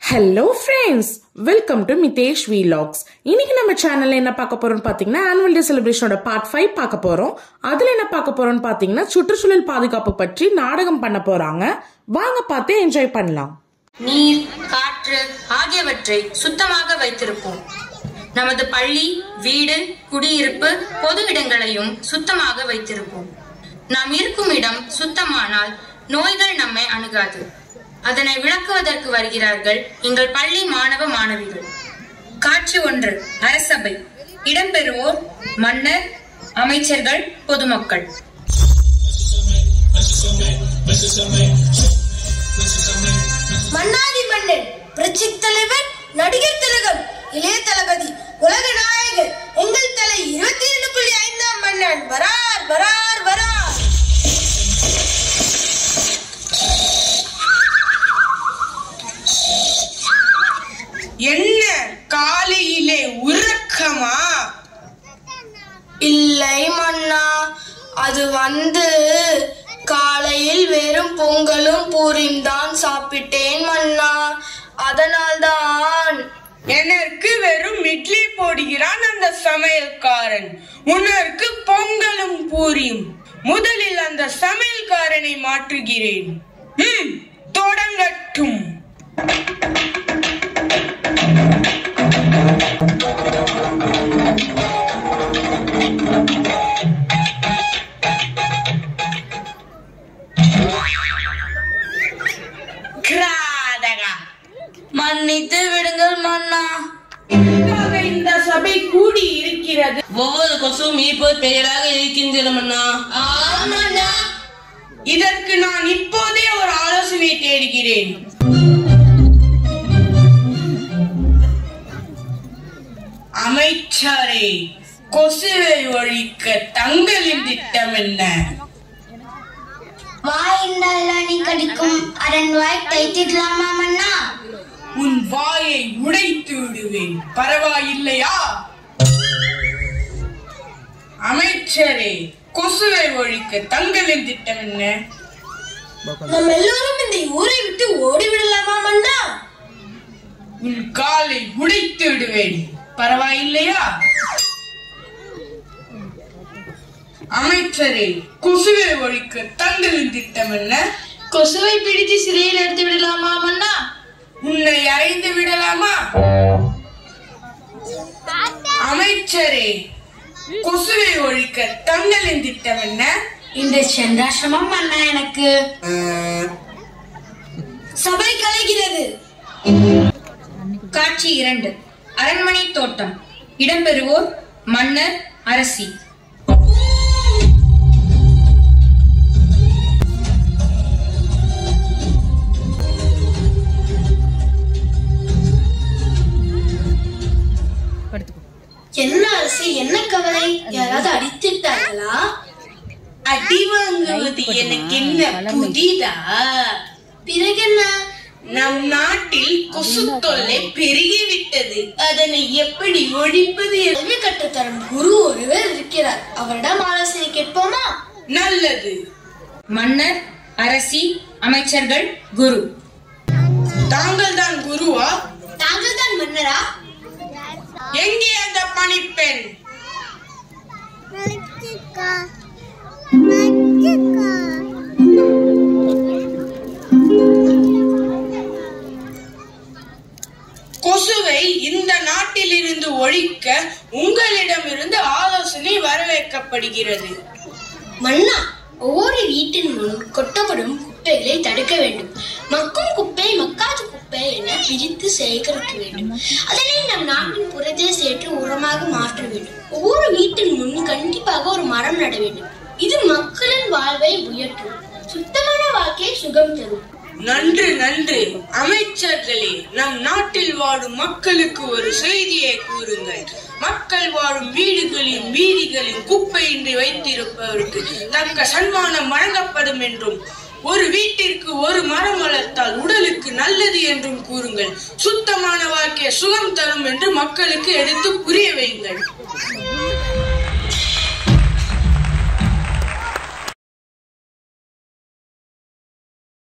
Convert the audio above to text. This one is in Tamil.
hello friends welcome to Mitesh vlogs இன்னைக்கு நம்ம சேனல்ல என்ன பார்க்க போறோம்னு பாத்தீங்கன்னா ஆனுவல் டே செலிப்ரேஷனோட பார்ட் ஃபைவ் பார்க்க போறோம் அதுல என்ன பார்க்க போறோம்னு பாத்தீங்கன்னா சுற்றுச்சூழல் பாதுகாப்பு பற்றி நாடகம் பண்ண போறாங்க வாங்க பார்த்து என்ஜாய் பண்ணலாம் நீர் காற்று ஆகியவற்றை சுத்தமாக வைத்திருப்போம் நமது பள்ளி வீடு குடியிருப்பு பொது இடங்களையும் சுத்தமாக வைத்திருப்போம் நாம் இருக்கும் இடம் சுத்தமானால் நோய்கள் நம்மை அணுகாது அதனை விளக்குவதற்கு வருகிறார்கள் எங்கள் பள்ளி மாணவ மாணவிகள் காட்சி ஒன்று அரசபை இடம்பெறுவோர் மன்னர் அமைச்சர்கள் பொதுமக்கள் மன்னாதி மன்னன் புரட்சி தலைவர் நடிகர் திலகம் இளைய தளபதி உலக நாயகர் எங்கள் தலை இருபத்தி இரண்டு புள்ளி ஐந்தாம் மன்னன் வரார் வரார் வரார் என்ன காலையிலே உறக்கமா இல்லை மன்னா அது வந்து காலையில் வெறும் பொங்கலும் பூரியும் தான் சாப்பிட்டேன் மன்னா அதனால்தான் எனக்கு வெறும் இட்லி போடுகிறான் அந்த சமையல்காரன் உனக்கு பொங்கலும் பூரியும் முதலில் அந்த சமையல்காரனை மாற்றுகிறேன் ம், தொடங்கட்டும் கிராதகா மன்னித்து விடுங்கள் மன்னா எதற்காக இந்த சபை கூடி இருக்கிறது ஒவ்வொரு கொசுவும் ஈர்ப்பது பெயராக இருக்கின்றன மன்னா இதற்கு நான் இப்போதே ஒரு ஆலோசனை தேடுகிறேன் அமைச்சரே கொசுவை ஒழிக்க தங்களின் திட்டம் என்ன வாய் கடிக்கும் அரண் வாய் தைத்திடலாமா மன்னா உன் வாயை உடைத்து விடுவேன் பரவாயில்லையா அமைச்சரே கொசுவை ஒழிக்க தங்களின் திட்டம் என்ன நம்ம எல்லோரும் இந்த ஊரை விட்டு ஓடி விடலாமா மன்னா உன் காலை உடைத்து விடுவேன் பரவாயில்லையா அமைச்சரே கொசுவை ஒழிக்க தங்களின் திட்டம் என்ன கொசுவை பிடித்து சிறையில் எடுத்து விடலாமா மன்னா உன்னை அறைந்து விடலாமா அமைச்சரே கொசுவை ஒழிக்க தங்களின் திட்டம் என்ன இன்று சந்திராசிரமம் மன்னா எனக்கு சபை கலைகிறது காட்சி இரண்டு அரண்மனை தோட்டம் இடம்பெறுவோர் மன்னர் அரசி என்ன அரசு என்ன கவலை யாராவது அடித்துட்டார்களா அடி வாங்குவது எனக்கு என்ன புதிதா பிறகு என்ன நம் நாட்டில் கொசு தொல்லை பெருகிவிட்டது அதனை எப்படி ஒழிப்பது என்று கல்வி கற்றுத்தரும் குரு ஒருவர் இருக்கிறார் அவரிடம் ஆலோசனை கேட்போமா நல்லது மன்னர் அரசி அமைச்சர்கள் குரு தாங்கள் தான் குருவா தாங்கள் தான் மன்னரா எங்கே அந்த பணிப்பெண் கொசுவை இந்த நாட்டிலிருந்து ஒழிக்க உங்களிடமிருந்து ஆலோசனை வரவேற்கப்படுகிறது மன்னா ஒவ்வொரு வீட்டின் முன் கொட்டப்படும் குப்பைகளை தடுக்க வேண்டும் மக்கும் குப்பை மக்காத குப்பை என பிரித்து சேகரிக்க வேண்டும் அதனை நம் நாட்டின் புறத்தே சேற்று உரமாக மாற்ற வேண்டும் ஒவ்வொரு வீட்டின் முன் கண்டிப்பாக ஒரு மரம் நட வேண்டும் இது மக்களின் வாழ்வை உயர்த்தும் சுத்தமான வாழ்க்கை சுகம் தரும் நன்று நன்று அமைச்சர்களே நம் நாட்டில் வாழும் மக்களுக்கு ஒரு செய்தியை கூறுங்கள் மக்கள் வாழும் வீடுகளின் வீதிகளின் குப்பையின்றி வைத்திருப்பவருக்கு தக்க சன்மானம் வழங்கப்படும் என்றும் ஒரு வீட்டிற்கு ஒரு மரம் வளர்த்தால் உடலுக்கு நல்லது என்றும் கூறுங்கள் சுத்தமான வாழ்க்கை சுகம் தரும் என்று மக்களுக்கு எடுத்து புரிய வையுங்கள்